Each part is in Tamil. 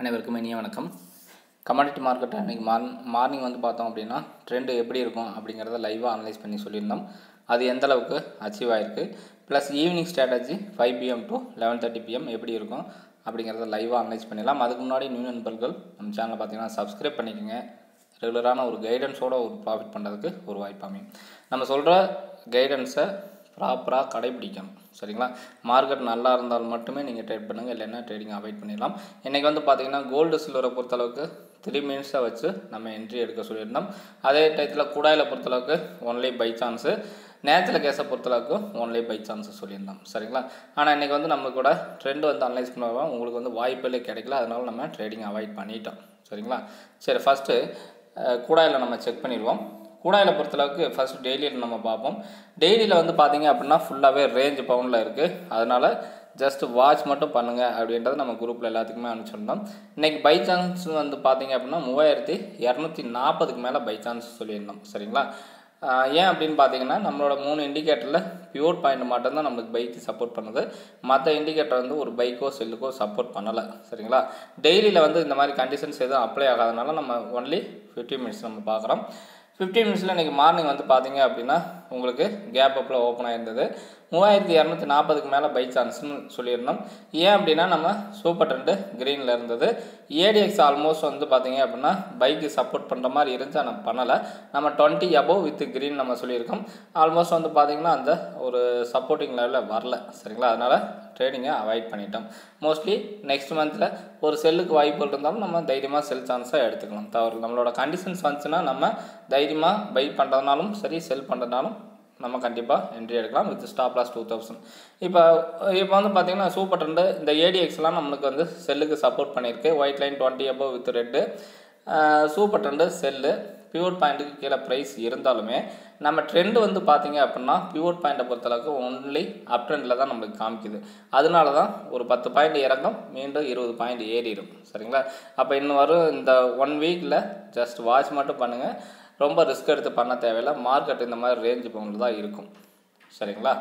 அனைவருக்கும் இனிய வணக்கம் கமாடிட்டி மார்க்கெட்டை இன்றைக்கி மார்ன் மார்னிங் வந்து பார்த்தோம் அப்படின்னா ட்ரெண்டு எப்படி இருக்கும் அப்படிங்கிறத லைவாக அனலைஸ் பண்ணி சொல்லியிருந்தோம் அது எந்த அளவுக்கு அச்சீவ் ஆகிருக்கு plus evening strategy five PM to eleven thirty PM எப்படி இருக்கும் அப்படிங்கிறத லைவாக அனலைஸ் பண்ணிடலாம் அதுக்கு முன்னாடி நியூ நண்பர்கள் நம்ம சேனலை பார்த்தீங்கன்னா சப்ஸ்கிரைப் பண்ணிக்கோங்க ரெகுலரான ஒரு கைடன்ஸோட ஒரு ப்ராஃபிட் பண்ணுறதுக்கு ஒரு வாய்ப்பு அமையும் நம்ம சொல்கிற கைடன்ஸை ப்ராப்பராக கடைபிடிக்கணும் சரிங்களா மார்க்கெட் நல்லா இருந்தால் மட்டுமே நீங்கள் ட்ரேட் பண்ணுங்கள் இல்லைன்னா ட்ரேடிங் அவாய்ட் பண்ணிடலாம் இன்றைக்கி வந்து பார்த்தீங்கன்னா கோல்டு சில்வரை பொறுத்தளவுக்கு த்ரீ மினிட்ஸை வச்சு நம்ம என்ட்ரி எடுக்க சொல்லியிருந்தோம் அதே டயத்தில் குடாயில் பொறுத்தளவுக்கு ஒன்லி பை சான்ஸு நேச்சுரல் கேஸை பொறுத்தளவுக்கு ஒன்லி பை சான்ஸு சொல்லியிருந்தோம் சரிங்களா ஆனால் இன்றைக்கி வந்து நம்ம கூட ட்ரெண்ட் வந்து அனலைஸ் பண்ணுவோம் உங்களுக்கு வந்து வாய்ப்புகளே கிடைக்கல அதனால நம்ம ட்ரேடிங் அவாய்ட் பண்ணிட்டோம் சரிங்களா சரி ஃபஸ்ட்டு கூடாயில் நம்ம செக் பண்ணிடுவோம் கூடாயில் பொறுத்தளவுக்கு ஃபஸ்ட் டெய்லியில் நம்ம பார்ப்போம் டெய்லியில் வந்து பார்த்தீங்க அப்படின்னா ஃபுல்லாகவே ரேஞ்ச் பவுண்டில் இருக்குது அதனால் ஜஸ்ட் வாட்ச் மட்டும் பண்ணுங்கள் அப்படின்றத நம்ம குரூப்பில் எல்லாத்துக்குமே அனுப்பிச்சிருந்தோம் இன்றைக்கி பை சான்ஸ் வந்து பார்த்தீங்க அப்படின்னா மூவாயிரத்தி இரநூத்தி நாற்பதுக்கு மேலே பை சான்ஸ் சொல்லியிருந்தோம் சரிங்களா ஆஹ் ஏன் அப்படின்னு பார்த்தீங்கன்னா நம்மளோட மூணு இண்டிகேட்டரில் பியூர் பாயிண்ட் மட்டும்தான் நம்மளுக்கு பைக்கு சப்போர்ட் பண்ணுது மற்ற இண்டிகேட்டர் வந்து ஒரு பைக்கோ செல்லுக்கோ சப்போர்ட் பண்ணலை சரிங்களா டெய்லியில் வந்து இந்த மாதிரி கண்டிஷன்ஸ் எதுவும் அப்ளை ஆகாதனால நம்ம ஒன்லி ஃபிஃப்டி மினிட்ஸ் நம்ம பார்க்குறோம் ஃபிஃப்டீன் மினிட்ஸில் இன்றைக்கி மார்னிங் வந்து பார்த்தீங்க அப்படின்னா உங்களுக்கு கேப் அப்பில் ஓப்பன் ஆயிருந்தது மூவாயிரத்தி இரநூத்தி நாற்பதுக்கு மேலே பை சான்ஸ்னு சொல்லியிருந்தோம் ஏன் அப்படின்னா நம்ம சூப்பர் ட்ரெண்டு க்ரீனில் இருந்தது ஏடிஎக்ஸ் ஆல்மோஸ்ட் வந்து பார்த்தீங்க அப்படின்னா பைக்கு சப்போர்ட் பண்ணுற மாதிரி இருந்துச்சு நம்ம பண்ணலை நம்ம டுவெண்ட்டி அபோவ் வித் க்ரீன் நம்ம சொல்லியிருக்கோம் ஆல்மோஸ்ட் வந்து பார்த்தீங்கன்னா அந்த ஒரு சப்போர்ட்டிங் லெவலில் வரல சரிங்களா அதனால் ட்ரேடிங்கை அவாய்ட் பண்ணிட்டோம் மோஸ்ட்லி நெக்ஸ்ட் மந்தில் ஒரு செல்லுக்கு வாய்ப்புகள் இருந்தாலும் நம்ம தைரியமாக செல் சான்ஸாக எடுத்துக்கலாம் தவறு நம்மளோட கண்டிஷன்ஸ் வந்துச்சுன்னா நம்ம தைரியமாக பை பண்ணுறதுனாலும் சரி செல் பண்ணுறதுனாலும் நம்ம கண்டிப்பாக என்ட்ரி எடுக்கலாம் with stop loss two thousand இப்போ இப்போ வந்து பார்த்தீங்கன்னா சூப்பர் ட்ரெண்டு இந்த ஏடிஎக்ஸ்லாம் நம்மளுக்கு வந்து செல்லுக்கு சப்போர்ட் பண்ணியிருக்கு white line twenty above with red super trend sell pure பாயிண்ட்டுக்கு கீழே ப்ரைஸ் இருந்தாலுமே நம்ம ட்ரெண்டு வந்து பார்த்தீங்க அப்படின்னா பியூர் பாயிண்ட்டை பொறுத்தளவுக்கு ஒன்லி அப் ட்ரெண்டில் தான் நம்மளுக்கு காமிக்குது அதனால தான் ஒரு பத்து பாயிண்ட் இறங்கும் மீண்டும் இருபது பாயிண்ட் ஏறிடும் சரிங்களா அப்போ இன்னும் வரும் இந்த ஒன் வீக்கில் ஜஸ்ட் வாட்ச் மட்டும் பண்ணுங்கள் ரொம்ப ரிஸ்க் எடுத்து பண்ண தேவையில்லை மார்க்கெட் இந்த மாதிரி ரேஞ்ச் பவுண்டில் தான் இருக்கும் சரிங்களா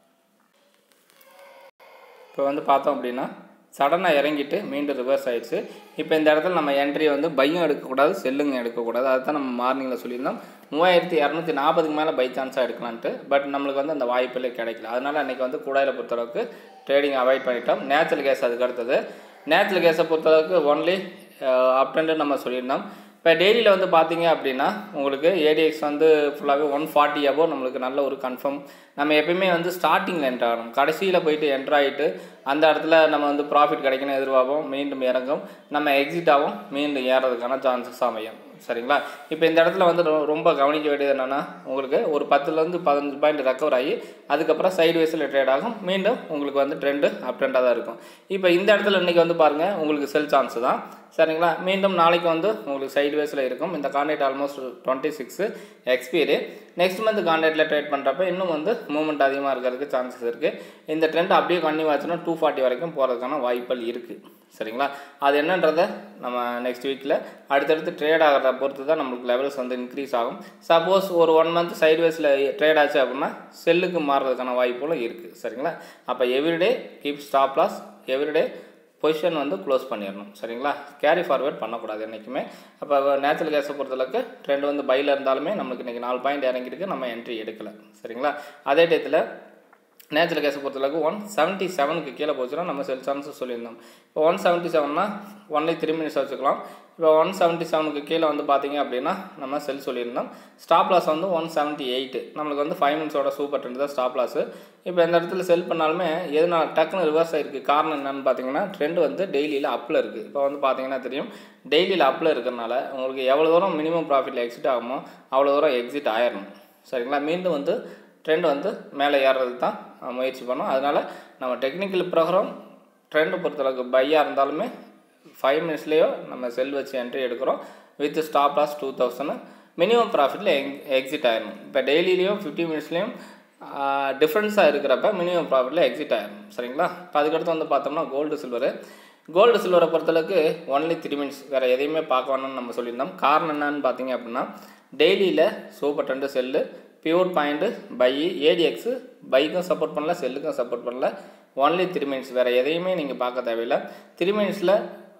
இப்போ வந்து பார்த்தோம் அப்படின்னா சடனாக இறங்கிட்டு மீண்டும் ரிவர்ஸ் ஆயிடுச்சு இப்போ இந்த இடத்துல நம்ம என்ட்ரி வந்து பையும் எடுக்கக்கூடாது செல்லுங்க எடுக்கக்கூடாது அதுதான் நம்ம மார்னிங்கில் சொல்லியிருந்தோம் மூவாயிரத்தி இரநூத்தி நாற்பதுக்கு மேலே பை சான்ஸாக எடுக்கலான்ட்டு பட் நம்மளுக்கு வந்து அந்த வாய்ப்பிலே கிடைக்கல அதனால் அன்றைக்கி வந்து கூடாயில் பொறுத்தளவுக்கு ட்ரேடிங் அவாய்ட் பண்ணிட்டோம் நேச்சுரல் கேஸ் அதுக்கு அடுத்தது நேச்சுரல் கேஸை பொறுத்தளவுக்கு ஒன்லி அப்டென்ட்டு நம்ம சொல்லியிருந்தோம் இப்போ டெய்லியில் வந்து பார்த்தீங்க அப்படின்னா உங்களுக்கு ஏடிஎக்ஸ் வந்து ஃபுல்லாகவே ஒன் ஃபார்ட்டி அபோ நம்மளுக்கு நல்ல ஒரு கன்ஃபார்ம் நம்ம எப்பயுமே வந்து ஸ்டார்டிங்கில் என்ட்ரு ஆகணும் கடைசியில் போயிட்டு என்ட்ரு ஆகிட்டு அந்த இடத்துல நம்ம வந்து ப்ராஃபிட் கிடைக்கணும் எதிர்பார்ப்போம் மீண்டும் இறங்கும் நம்ம எக்ஸிட் ஆகும் மீண்டும் ஏறதுக்கான சான்சஸ் அமையும் சரிங்களா இப்போ இந்த இடத்துல வந்து ரொ- ரொம்ப கவனிக்க வேண்டியது என்னென்னா உங்களுக்கு ஒரு பத்துலேருந்து பதினஞ்சு பாயிண்ட் ரெக்கவர் ஆகி அதுக்கப்புறம் சைடு வேஸில் ட்ரேட் ஆகும் மீண்டும் உங்களுக்கு வந்து ட்ரெண்டு அப் ட்ரெண்டாக தான் இருக்கும் இப்போ இந்த இடத்துல இன்றைக்கி வந்து பாருங்கள் உங்களுக்கு செல் சான்ஸ் தான் சரிங்களா மீண்டும் நாளைக்கு வந்து உங்களுக்கு சைடு வேஸில் இருக்கும் இந்த contract almost twenty six expiry next month கான்ட்ராக்டில் ட்ரேட் பண்ணுறப்ப இன்னும் வந்து மூவ்மெண்ட் அதிகமாக இருக்கிறதுக்கு சான்சஸ் இருக்குது இந்த ட்ரெண்ட் அப்படியே கன்னியூ ஆச்சுன்னா டூ ஃபார்ட்டி வரைக்கும் போகிறதுக்கான வாய்ப்புகள் இருக்குது சரிங்களா அது என்னன்றதை நம்ம நெக்ஸ்ட் வீக்கில் அடுத்தடுத்து ட்ரேட் ஆகிறத பொறுத்து தான் நம்மளுக்கு லெவல்ஸ் வந்து இன்க்ரீஸ் ஆகும் சப்போஸ் ஒரு ஒன் மந்த் சைட்வேஸில் ட்ரேட் ஆச்சு அப்படின்னா செல்லுக்கு மாறுறதுக்கான வாய்ப்புகளும் இருக்குது சரிங்களா அப்போ everyday keep stop loss everyday position வந்து க்ளோஸ் பண்ணிடணும் சரிங்களா கேரி ஃபார்வேர்ட் பண்ணக்கூடாது என்றைக்குமே அப்போ நேச்சுரல் கேஸை பொறுத்தளவுக்கு ட்ரெண்ட் வந்து பையில் இருந்தாலுமே நம்மளுக்கு இன்றைக்கி நாலு பாயிண்ட் இறங்கிருக்கு நம்ம என்ட்ரி எடுக்கலை சரிங்களா அதே டயத்தில் நேச்சுரல் கேஸை பொறுத்தளவுக்கு ஒன் செவன்ட்டி செவனுக்கு கீழே போச்சுன்னா நம்ம செல் சான்ஸஸ் சொல்லியிருந்தோம் இப்போ ஒன் செவன்ட்டி செவன்னா ஒன்லி த்ரீ மினிட்ஸ் வச்சுக்கலாம் இப்போ ஒன் செவன்ட்டி செவனுக்கு கீழே வந்து பார்த்தீங்க அப்படின்னா நம்ம செல் சொல்லியிருந்தோம் ஸ்டாப் லாஸ் வந்து ஒன் செவன்ட்டி எயிட்டு நம்மளுக்கு வந்து ஃபைவ் மினிட்ஸோட சூப்பர் ட்ரெண்ட் தான் ஸ்டாப் லாஸ் இப்போ இந்த இடத்துல செல் பண்ணாலுமே எதனால் டக்குன்னு ரிவர்ஸ் ஆயிருக்கு காரணம் என்னன்னு பார்த்தீங்கன்னா ட்ரெண்ட் வந்து டெய்லியில் அப்பில் இருக்குது இப்போ வந்து பார்த்தீங்கன்னா தெரியும் டெய்லியில் அப்பில் இருக்கிறனால உங்களுக்கு எவ்வளோ தூரம் மினிமம் ப்ராஃபிட்டில் எக்ஸிட் ஆகுமோ அவ்வளோ தூரம் எக்ஸிட் ஆயிடணும் சரிங்களா மீண்டும் வந்து ட்ரெண்ட் வந்து மேலே ஏறுறதுக்கு தான் அஹ், முயற்சி பண்ணோம் அதனால் நம்ம டெக்னிக்கல் ப்ரோக்ராம் ட்ரெண்டை பொறுத்தளவுக்கு பையாக இருந்தாலுமே ஃபைவ் மினிட்ஸ்லேயோ நம்ம செல் வச்சு என்ட்ரி எடுக்கிறோம் with stop loss two thousand minimum ப்ராஃபிட்டில் எங் எக்ஸிட் ஆயிடணும் இப்போ டெய்லிலையும் ஃபிஃப்டி மினிட்ஸ்லேயும் டிஃப்ரென்ஸாக இருக்கிறப்ப மினிமம் ப்ராஃபிட்டில் எக்ஸிட் ஆயிடும் சரிங்களா இப்போ அதுக்கடுத்து வந்து பார்த்தோம்னா கோல்டு சில்வரு கோல்டு சில்வரை பொறுத்தளவுக்கு ஒன்லி த்ரீ மினிட்ஸ் வேறு எதையுமே பார்க்க வேணும்னு நம்ம சொல்லியிருந்தோம் காரணம் என்னன்னு பார்த்தீங்க அப்படின்னா டெய்லியில் super trend sell pure point buy ADX பைக்கும் சப்போர்ட் பண்ணல செல்லுக்கும் சப்போர்ட் பண்ணல ஒன்லி த்ரீ மினிட்ஸ் வேறு எதையுமே நீங்கள் பார்க்க தேவையில்லை த்ரீ மினிட்ஸில்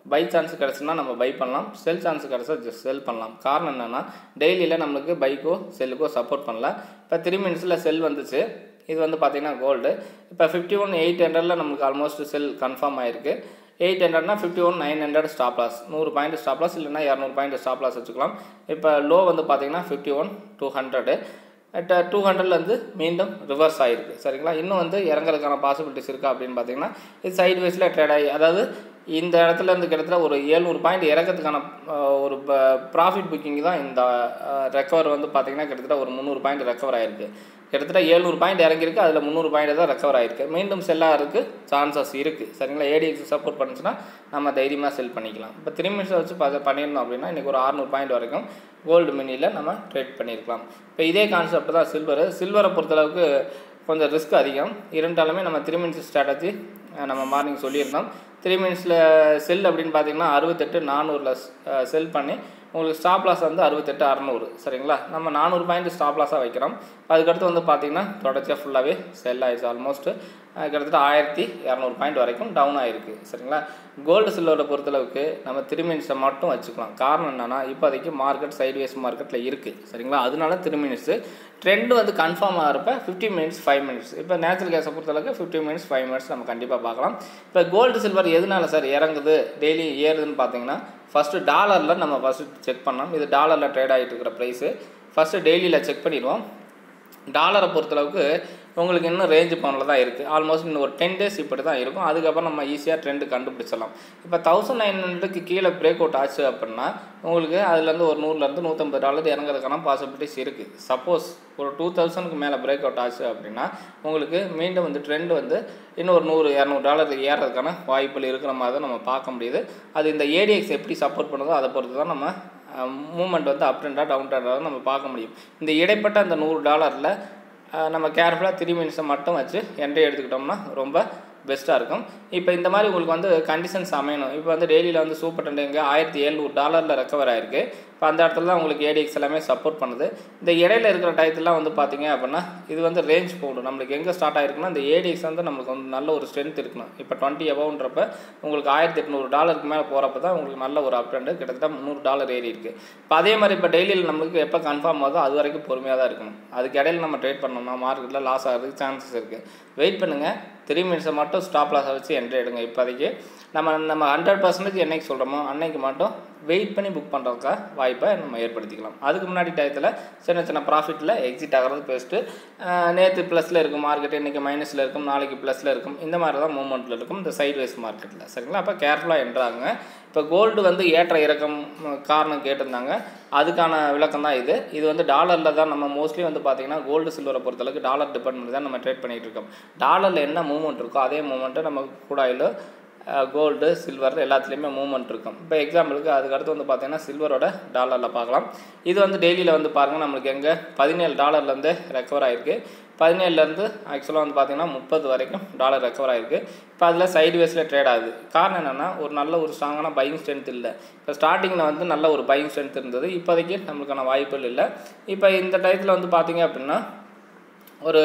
பை சான்ஸ் கிடச்சுன்னா நம்ம பை பண்ணலாம் செல் சான்ஸ் கிடச்சா ஜஸ்ட் செல் பண்ணலாம் காரணம் என்னென்னா டெய்லியில் நம்மளுக்கு பைக்கோ செல்லுக்கோ சப்போர்ட் பண்ணல இப்போ த்ரீ மினிட்ஸில் செல் வந்துச்சு இது வந்து பார்த்திங்கன்னா கோல்டு இப்போ ஃபிஃப்டி ஒன் எயிட் ஹண்ட்ரடில் நம்மளுக்கு ஆல்மோஸ்ட் செல் கன்ஃபார்ம் ஆயிருக்கு எயிட் ஹண்ட்ரட்னா fifty one nine hundred stop loss நூறு பாயிண்ட் ஸ்டாப் லாஸ் இல்லைனா இரநூறு பாயிண்ட் ஸ்டாப் லாஸ் வச்சுக்கலாம் இப்போ லோ வந்து பார்த்திங்கன்னா fifty one two hundred at two ஹண்ட்ரட்லேருந்து மீண்டும் ரிவர்ஸ் ஆகிருக்கு சரிங்களா இன்னும் வந்து இறங்குறதுக்கான பாசிபிலிட்டிஸ் இருக்கா அப்படின்னு பார்த்தீங்கன்னா இது சைடு வேஸில் ட்ரேட் ஆகி அதாவது இந்த இடத்துல இருந்து கிட்டத்தட்ட ஒரு ஏழ்நூறு பாயிண்ட் இறக்கிறதுக்கான ஒரு ப்ராஃபிட் புக்கிங் தான் இந்த ரெக்கவர் வந்து பார்த்திங்கன்னா கிட்டத்தட்ட ஒரு முந்நூறு பாயிண்ட் ரெக்கவர் ஆகிருக்கு கிட்டத்தட்ட ஏழ்நூறு பாயிண்ட் இறங்கியிருக்கு அதில் முந்நூறு பாயிண்ட் தான் ரெக்கவர் ஆகிருக்கு மீண்டும் செல்லாகிறதுக்கு சான்சஸ் இருக்குது சரிங்களா ஏடிஎக்ஸ் சப்போர்ட் பண்ணுச்சுன்னா நம்ம தைரியமாக செல் பண்ணிக்கலாம் இப்போ த்ரீ மினிட்ஸை வச்சு பார்த்து பண்ணியிருந்தோம் அப்படின்னா இன்றைக்கி ஒரு அறநூறு பாயிண்ட் வரைக்கும் கோல்டு மினியில் நம்ம ட்ரேட் பண்ணியிருக்கலாம் இப்போ இதே கான்செப்ட் தான் சில்வர் சில்வரை பொறுத்தளவுக்கு கொஞ்சம் ரிஸ்க் அதிகம் இருந்தாலுமே நம்ம த்ரீ மினிட்ஸ் ஸ்ட்ராட்டஜி நம்ம மார்னிங் சொல்லியிருந்தோம் த்ரீ மினிட்ஸில் செல் அப்படின்னு பார்த்தீங்கன்னா அறுபத்தெட்டு நானூறில் செல் பண்ணி உங்களுக்கு ஸ்டாப் லாஸ் வந்து அறுபத்தெட்டு அறநூறு சரிங்களா நம்ம நானூறு பாயிண்ட் ஸ்டாப் லாஸாக வைக்கிறோம் அதுக்கடுத்து வந்து பார்த்திங்கன்னா தொடர்ச்சியாக ஃபுல்லாகவே செல் ஆயிடுச்சு ஆல்மோஸ்ட் கிட்டத்தட்ட ஆயிரத்தி இரநூறு பாயிண்ட் வரைக்கும் டவுன் ஆகிருக்கு சரிங்களா கோல்டு சில்வரை பொறுத்தளவுக்கு நம்ம த்ரீ மினிட்ஸை மட்டும் வச்சுக்கலாம் காரணம் என்னென்னா இப்போதைக்கு மார்க்கெட் சைட்வேஸ் மார்க்கெட்டில் இருக்குது சரிங்களா அதனால த்ரீ மினிட்ஸு ட்ரெண்டு வந்து கன்ஃபார்ம் ஆகிறப்ப ஃபிஃப்டி மினிட்ஸ் ஃபைவ் மினிட்ஸ் இப்போ நேச்சுரல் கேஸை பொறுத்தளவுக்கு ஃபிஃப்டி மினிட்ஸ் ஃபைவ் மினிட்ஸ் நம்ம கண்டிப்பாக பார்க்கலாம் இப்போ கோல்டு சில்வர் எதனால சார் இறங்குது டெய்லி ஏறுதுன்னு பார்த்தீங்கன்னா ஃபஸ்ட்டு டாலரில் நம்ம ஃபஸ்ட்டு செக் பண்ணோம் இது டாலரில் ட்ரேட் ஆகிட்டு இருக்கிற ப்ரைஸு ஃபஸ்ட்டு டெய்லியில் செக் பண்ணிடுவோம் டாலரை பொறுத்தளவுக்கு உங்களுக்கு இன்னும் ரேஞ்சு பவுனில் தான் இருக்குது ஆல்மோஸ்ட் இன்னும் ஒரு டென் டேஸ் இப்படி தான் இருக்கும் அதுக்கப்புறம் நம்ம ஈஸியாக ட்ரெண்டு கண்டுபிடிச்சிடலாம் இப்போ தௌசண்ட் நைன் ஹண்ட்ரடுக்கு கீழே பிரேக் அவுட் ஆச்சு அப்படின்னா உங்களுக்கு அதுலேருந்து ஒரு நூறுலேருந்து நூற்றம்பது டாலர் இறங்குறதுக்கான பாசிபிலிட்டிஸ் இருக்குது சப்போஸ் ஒரு டூ தௌசண்ட்க்கு மேலே பிரேக் அவுட் ஆச்சு அப்படின்னா உங்களுக்கு மீண்டும் வந்து ட்ரெண்ட் வந்து இன்னும் ஒரு நூறு இரநூறு டாலர் ஏறதுக்கான வாய்ப்புகள் இருக்கிற மாதிரி தான் நம்ம பார்க்க முடியுது அது இந்த ஏடிஎக்ஸ் எப்படி சப்போர்ட் பண்ணுதோ அதை பொறுத்து தான் நம்ம மூமெண்ட் வந்து அப் ட்ரெண்டாக டவுன் ட்ரெண்டாக நம்ம பார்க்க முடியும் இந்த இடைப்பட்ட அந்த நூறு டாலரில் நம்ம கேர்ஃபுல்லாக த்ரீ மினிட்ஸை மட்டும் வச்சு என்ட்ரி எடுத்துக்கிட்டோம்னா ரொம்ப பெஸ்ட்டாக இருக்கும் இப்போ இந்த மாதிரி உங்களுக்கு வந்து கண்டிஷன்ஸ் அமையணும் இப்போ வந்து டெய்லியில் வந்து சூப்பர் டெண்ட் எங்கே ஆயிரத்தி எழுநூறு டாலரில் ரெக்கவர் ஆயிருக்கு இப்போ அந்த இடத்துல தான் உங்களுக்கு ஏடிஎக்ஸ் எல்லாமே சப்போர்ட் பண்ணுது இந்த இடையில இருக்கிற டயத்துலாம் வந்து பார்த்தீங்க அப்படின்னா இது வந்து ரேஞ்ச் போடும் நம்மளுக்கு எங்கே ஸ்டார்ட் ஆயிருக்குன்னா இந்த ஏடிஎக்ஸ் வந்து நம்மளுக்கு வந்து நல்ல ஒரு ஸ்ட்ரென்த் இருக்கணும் இப்போ டுவெண்ட்டி எபவுன்றப்ப உங்களுக்கு ஆயிரத்தி எட்நூறு டாலருக்கு மேலே போகிறப்ப தான் உங்களுக்கு நல்ல ஒரு அப் ட்ரெண்டு கிட்டத்தட்ட முந்நூறு டாலர் ஏறி இருக்குது இப்போ அதே மாதிரி இப்போ டெய்லியில் நம்மளுக்கு எப்போ கன்ஃபார்ம் ஆகுதோ அது வரைக்கும் பொறுமையாக தான் இருக்கணும் அதுக்கு இடையில நம்ம ட்ரேட் பண்ணோம்னா மார்க்கெட்டில் லாஸ் ஆகிறதுக்கு சான்சஸ் இருக்குது வெயிட் பண்ணுங்கள் த்ரீ மினிட்ஸை மட்டும் ஸ்டாப் லாஸை வச்சு என்ட்ரி எடுங்க இப்போதைக்கு நம்ம நம்ம ஹண்ட்ரட் பர்சன்டேஜ் என்னைக்கு சொல்கிறோமோ அன்னைக்கு மட்டும் வெயிட் பண்ணி புக் பண்ணுறதுக்காக வாய்ப்பை நம்ம ஏற்படுத்திக்கலாம் அதுக்கு முன்னாடி டயத்தில் சின்ன சின்ன ப்ராஃபிட்டில் எக்ஸிட் ஆகிறது பெஸ்ட்டு நேற்று ப்ளஸில் இருக்கும் மார்க்கெட் இன்றைக்கி மைனஸில் இருக்கும் நாளைக்கு ப்ளஸில் இருக்கும் இந்த மாதிரி தான் மூவ்மெண்ட்டில் இருக்கும் இந்த சைட்வேஸ் மார்க்கெட்டில் சரிங்களா அப்போ கேர்ஃபுல்லாக என்றாங்க இப்போ கோல்டு வந்து ஏற்ற இறக்கம் காரணம் கேட்டிருந்தாங்க அதுக்கான விளக்கம் தான் இது இது வந்து டாலரில் தான் நம்ம மோஸ்ட்லி வந்து பார்த்திங்கன்னா கோல்டு சில்வரை பொறுத்தளவுக்கு டாலர் டிபெண்ட் பண்ணி தான் நம்ம ட்ரேட் பண்ணிகிட்டு இருக்கோம் டாலரில் என்ன மூவ்மெண்ட் இருக்கோ அதே மூவ்மெண்ட்டு நம்ம கூடாயில் கோல்டு சில்வர் எல்லாத்துலேயுமே மூவ்மெண்ட் இருக்கும் இப்போ எக்ஸாம்பிளுக்கு அதுக்கடுத்து வந்து பார்த்தீங்கன்னா சில்வரோட டாலரில் பார்க்கலாம் இது வந்து டெய்லியில் வந்து பாருங்கள் நம்மளுக்கு எங்கே பதினேழு டாலர்லேருந்து ரெக்கவர் ஆகிருக்கு பதினேழுலேருந்து ஆக்சுவலாக வந்து பார்த்திங்கன்னா முப்பது வரைக்கும் டாலர் ரெக்கவர் ஆகிருக்கு இப்போ அதில் சைடு வேஸில் ட்ரேட் ஆகுது காரணம் என்னென்னா ஒரு நல்ல ஒரு ஸ்ட்ராங்கான பையிங் ஸ்ட்ரென்த் இல்லை இப்போ ஸ்டார்டிங்கில் வந்து நல்ல ஒரு பையிங் ஸ்ட்ரென்த் இருந்தது இப்போதைக்கு நம்மளுக்கான வாய்ப்புகள் இல்லை இப்போ இந்த டயத்தில் வந்து பார்த்திங்க அப்படின்னா ஒரு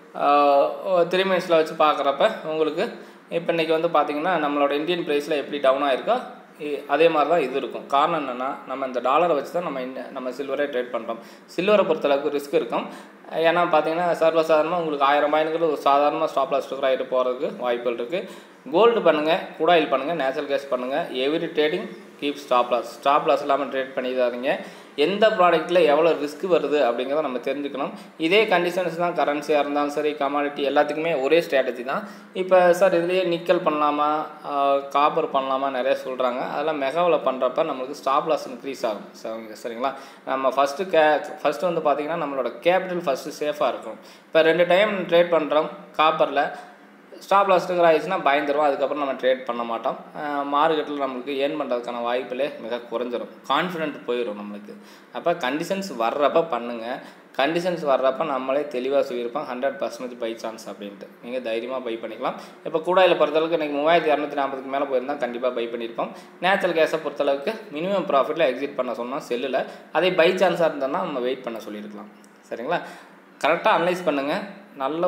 த்ரீ மினிட்ஸில் வச்சு பார்க்குறப்ப உங்களுக்கு இப்போ இன்றைக்கி வந்து பார்த்திங்கன்னா நம்மளோட இந்தியன் ப்ரைஸில் எப்படி டவுன் ஆகிருக்கோ அதே மாதிரி தான் இது இருக்கும் காரணம் என்னென்னா நம்ம இந்த டாலரை வச்சு தான் நம்ம இந்த நம்ம சில்வரே ட்ரேட் பண்ணுறோம் சில்வரை பொறுத்தளவுக்கு ரிஸ்க் இருக்கும் ஏன்னா பார்த்தீங்கன்னா சர்வசாதாரணமாக உங்களுக்கு ஆயிரம் பாயிண்ட்கள் ஒரு சாதாரணமாக ஸ்டாப் லாஸ் ஸ்டோர் ஆகிட்டு போகிறதுக்கு வாய்ப்புகள் இருக்குது கோல்டு பண்ணுங்கள் குடாயில் பண்ணுங்கள் நேச்சுரல் கேஸ் பண்ணுங்கள் every trading keep stop loss stop loss இல்லாமல் ட்ரேட் பண்ணிடாதீங்க எந்த ப்ராடக்ட்டில் எவ்வளோ ரிஸ்க் வருது அப்படிங்கிறத நம்ம தெரிஞ்சுக்கணும் இதே கண்டிஷன்ஸ் தான் கரன்சியாக இருந்தாலும் சரி கமாடிட்டி எல்லாத்துக்குமே ஒரே ஸ்ட்ராட்டஜி தான் இப்போ சார் இதுலேயே நிக்கல் பண்ணலாமா காப்பர் பண்ணலாமா நிறைய சொல்கிறாங்க அதெல்லாம் மெகாவில் பண்ணுறப்ப நம்மளுக்கு ஸ்டாப் லாஸ் இன்க்ரீஸ் ஆகும் சரிங்க சரிங்களா நம்ம ஃபஸ்ட்டு கே ஃபஸ்ட்டு வந்து பார்த்திங்கன்னா நம்மளோட கேபிட்டல் ஃபஸ்ட்டு சேஃபாக இருக்கும் இப்போ ரெண்டு டைம் ட்ரேட் பண்ணுறோம் காப்பரில் ஸ்டாப் லாஸ் ட்ரிகர் ஆகிடுச்சுன்னா பயந்துரும் அதுக்கப்புறம் நம்ம ட்ரேட் பண்ண மாட்டோம் மார்க்கெட்டில் நம்மளுக்கு ஏர்ன் பண்ணுறதுக்கான வாய்ப்புகளே மிக குறைஞ்சிரும் கான்ஃபிடென்ட் போயிடும் நம்மளுக்கு அப்போ கண்டிஷன்ஸ் வர்றப்ப பண்ணுங்கள் கண்டிஷன்ஸ் வர்றப்ப நம்மளே தெளிவாக சொல்லியிருப்போம் ஹண்ட்ரட் பர்சன்டேஜ் பை சான்ஸ் அப்படின்ட்டு நீங்கள் தைரியமாக பை பண்ணிக்கலாம் இப்போ கூடாயில் பொறுத்தளவுக்கு இன்றைக்கி மூவாயிரத்தி இரநூத்தி நாற்பதுக்கு மேலே போயிருந்தால் கண்டிப்பாக பை பண்ணியிருப்போம் நேச்சுரல் கேஸை பொறுத்தளவுக்கு மினிமம் ப்ராஃபிட்டில் எக்ஸிட் பண்ண சொன்னால் செல்லில் அதே பை சான்ஸாக இருந்தோன்னா நம்ம வெயிட் பண்ண சொல்லியிருக்கலாம் சரிங்களா கரெக்டாக அனலைஸ் பண்ணுங்கள் நல்ல ஒரு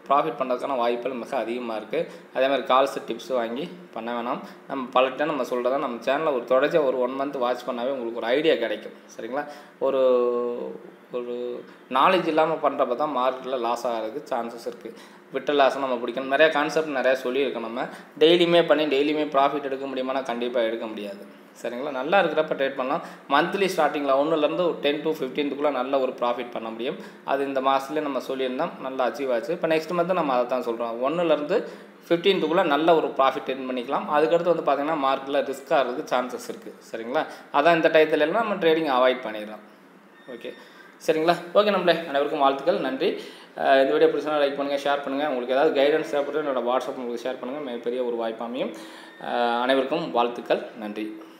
ப்ராஃபிட் பண்ணுறதுக்கான வாய்ப்புகள் மிக அதிகமாக இருக்குது அதே மாதிரி கால்ஸ் டிப்ஸ் வாங்கி பண்ண வேணாம் நம்ம பலர்கிட்ட நம்ம சொல்கிறதா நம்ம சேனலில் ஒரு தொடர்ச்சியாக ஒரு ஒன் மந்த் வாட்ச் பண்ணாவே உங்களுக்கு ஒரு ஐடியா கிடைக்கும் சரிங்களா ஒரு ஒரு நாலேஜ் இல்லாமல் பண்ணுறப்ப தான் மார்க்கெட்டில் லாஸ் ஆகிறதுக்கு சான்சஸ் இருக்குது விட்ட லாஸை நம்ம பிடிக்கணும் நிறையா கான்செப்ட் நிறையா சொல்லியிருக்கோம் நம்ம டெய்லியுமே பண்ணி டெய்லியுமே ப்ராஃபிட் எடுக்க முடியுமானா கண்டிப்பாக எடுக்க முடியாது சரிங்களா நல்லா இருக்கிறப்ப ட்ரேட் பண்ணலாம் மந்த்லி ஸ்டார்டிங்கில் ஒன்றுலேருந்து ஒரு டென் டு ஃபிஃப்டீன்த்துக்குள்ளே நல்ல ஒரு ப்ராஃபிட் பண்ண முடியும் அது இந்த மாதத்துலேயே நம்ம சொல்லியிருந்தோம் நல்லா அச்சீவ் ஆச்சு இப்போ நெக்ஸ்ட் மந்த்து நம்ம அதை தான் சொல்கிறோம் ஒன்றுலேருந்து ஃபிஃப்டீன்த்துக்குள்ளே நல்ல ஒரு ப்ராஃபிட் எர்ன் பண்ணிக்கலாம் அதுக்கடுத்து வந்து பார்த்திங்கன்னா மார்க்கெட்டில் ரிஸ்க் ஆகிறதுக்கு சான்சஸ் இருக்குது சரிங்களா அதான் இந்த டயத்துல எல்லாம் நம்ம ட்ரேடிங் அவாய்ட் பண்ணிடலாம் ஓகே சரிங்களா ஓகே நம்மளே அனைவருக்கும் வாழ்த்துக்கள் நன்றி அஹ் இந்த வீடியோ பிடிச்சா லைக் பண்ணுங்கள் ஷேர் பண்ணுங்கள் உங்களுக்கு ஏதாவது கைடன்ஸ் தேவைப்பட்டு என்னோட வாட்ஸ்அப் உங்களுக்கு ஷேர் பண்ணுங்கள் மிகப்பெரிய ஒரு வாய்ப்பு அமையும் அஹ் அனைவருக்கும் வாழ்த்துக்கள் நன்றி